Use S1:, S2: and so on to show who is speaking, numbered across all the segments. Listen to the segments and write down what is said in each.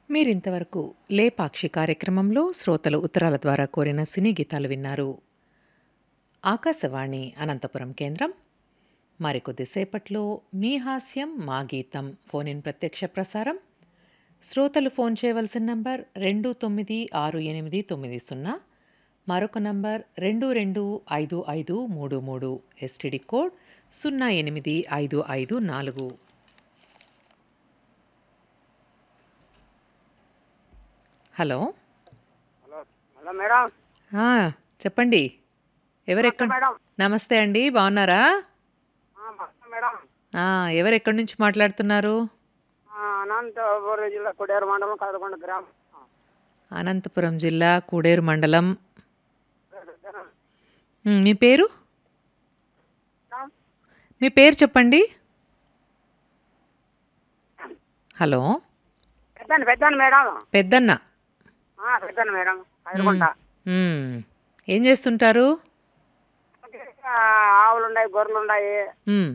S1: మీరింతవరకు లేపాక్షి కార్యక్రమంలో శ్రోతలు ఉత్తరాల ద్వారా కోరిన సినీ గీతాలు విన్నారు ఆకాశవాణి అనంతపురం కేంద్రం మరికొద్దిసేపట్లో మీ హాస్యం మా గీతం ఫోన్ ఇన్ ప్రత్యక్ష ప్రసారం శ్రోతలు ఫోన్ చేయవలసిన నంబర్ రెండు తొమ్మిది ఆరు ఎనిమిది తొమ్మిది సున్నా మరొక నంబర్ రెండు రెండు ఐదు ఐదు మూడు మూడు ఎస్టీడీ కోడ్ సున్నా ఎనిమిది ఐదు ఐదు నాలుగు హలో
S2: హలో హలో మేడం
S1: ఆ, చెప్పండి ఎవరెక్కడ
S2: మేడం
S1: నమస్తే అండి బాగున్నారా
S2: ఆ, నమస్తే మేడం
S1: ఆ, ఎవరెక్కడి నుంచి మాట్లాడుతున్నారు
S2: ఆ, అనంతపురం జిల్లా కొడేరు మండలం కదకొండ గ్రామం
S1: అనంతపురం జిల్లా కూడేరు మండలం ఉమ్, మీ పేరు మీ పేరు చెప్పండి హలో
S2: పెద్దాను పెద్దాను మేడం
S1: పెద్దన్న
S2: ఆ, పెద్దాను మేడం కదకొండ
S1: ఉమ్, ఏం చేస్తుంటారు
S2: ఆవులు ఉన్నాయి గొర్రెలు ఉన్నాయి
S1: ఉమ్,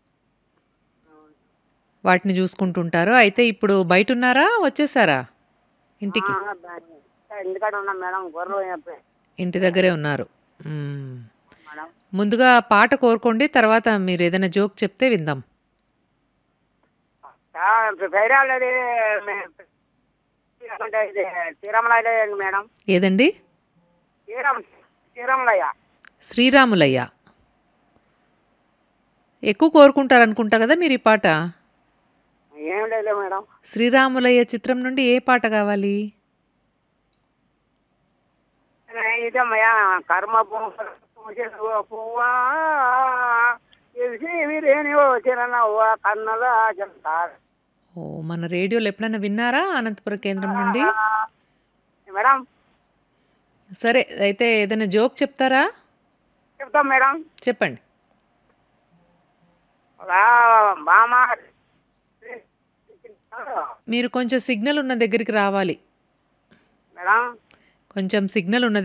S1: వాటిని చూసుకుంటుంటారు అయితే ఇప్పుడు బయట ఉన్నారా వచ్చేసారా ఇంటికి
S2: ఆ, బా- ఇంటికాడ ఉన్నాం మేడం గొర్రెలు చెప్పి
S1: ఇంటి దగ్గరే ఉన్నారు మ్మ్.
S2: మేడం
S1: ముందుగా పాట కోరుకోండి తర్వాత మీరు ఏదైనా జోక్ చెప్తే విందాం
S2: బైరాలది అంటే ఇది శ్రీరామలయ్య మేడం
S1: ఏదండి
S2: శ్రీరామ శ్రీరామలయ్య
S1: శ్రీరాములయ్య ఎక్కువ కోరుకుంటారు అనుకుంటా కదా మీరు ఈ పాట
S2: ఏం లేదు మేడం
S1: శ్రీరాములయ్య చిత్రం నుండి ఏ పాట కావాలి
S2: ఇదమ్మయ్యా కర్మ పూజలు పువ్వా తెలిసి లేని ఓ చిరనవ్వ కన్నల జంటారు
S1: ఓ మన రేడియోలో ఎప్పుడైనా విన్నారా అనంతపురం కేంద్రం నుండి
S2: మేడం
S1: సరే అయితే ఏదైనా జోక్ చెప్తారా
S2: చెప్తాం మేడం
S1: చెప్పండి
S2: రా బామ
S1: మీరు కొంచెం సిగ్నల్ ఉన్న దగ్గరికి రావాలి
S2: మేడం
S1: కొంచెం సిగ్నల్ ఉన్న